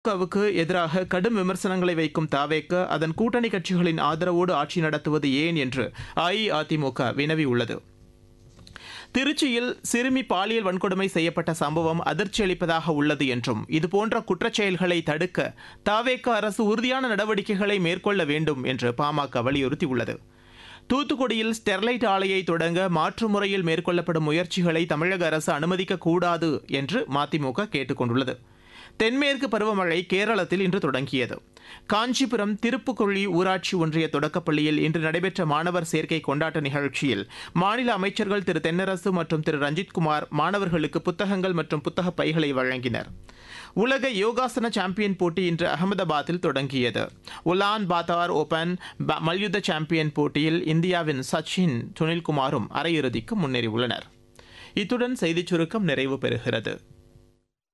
திமுகவுக்கு எதிராக கடும் விமர்சனங்களை வைக்கும் தாவேக்க அதன் கூட்டணி கட்சிகளின் ஆதரவோடு ஆட்சி நடத்துவது ஏன் என்று அஇஅதிமுக வினவியுள்ளது திருச்சியில் சிறுமி பாலியல் வன்கொடுமை செய்யப்பட்ட சம்பவம் அதிர்ச்சி அளிப்பதாக உள்ளது என்றும் இதுபோன்ற குற்றச்செயல்களை தடுக்க தாவேக்க அரசு உறுதியான நடவடிக்கைகளை மேற்கொள்ள வேண்டும் என்று பாமக வலியுறுத்தியுள்ளது தூத்துக்குடியில் ஸ்டெர்லைட் ஆலையை தொடங்க மாற்று முறையில் மேற்கொள்ளப்படும் முயற்சிகளை தமிழக அரசு அனுமதிக்க கூடாது என்று மதிமுக கேட்டுக் கொண்டுள்ளது தென்மேற்கு பருவமழை கேரளத்தில் இன்று தொடங்கியது காஞ்சிபுரம் திருப்புக்குழி ஊராட்சி ஒன்றிய தொடக்கப்பள்ளியில் இன்று நடைபெற்ற மாணவர் சேர்க்கை கொண்டாட்ட நிகழ்ச்சியில் மாநில அமைச்சர்கள் திரு தென்னரசு மற்றும் திரு ரஞ்சித்குமார் மாணவர்களுக்கு புத்தகங்கள் மற்றும் புத்தக பைகளை வழங்கினர் உலக யோகாசன சாம்பியன் போட்டி இன்று அகமதாபாத்தில் தொடங்கியது உலான் பாத்தார் ஓபன் ப- மல்யுத்த சாம்பியன் போட்டியில் இந்தியாவின் சச்சின் சுனில்குமாரும் அரையிறுதிக்கு முன்னேறியுள்ளனர் இத்துடன் செய்திச் சுருக்கம் நிறைவு பெறுகிறது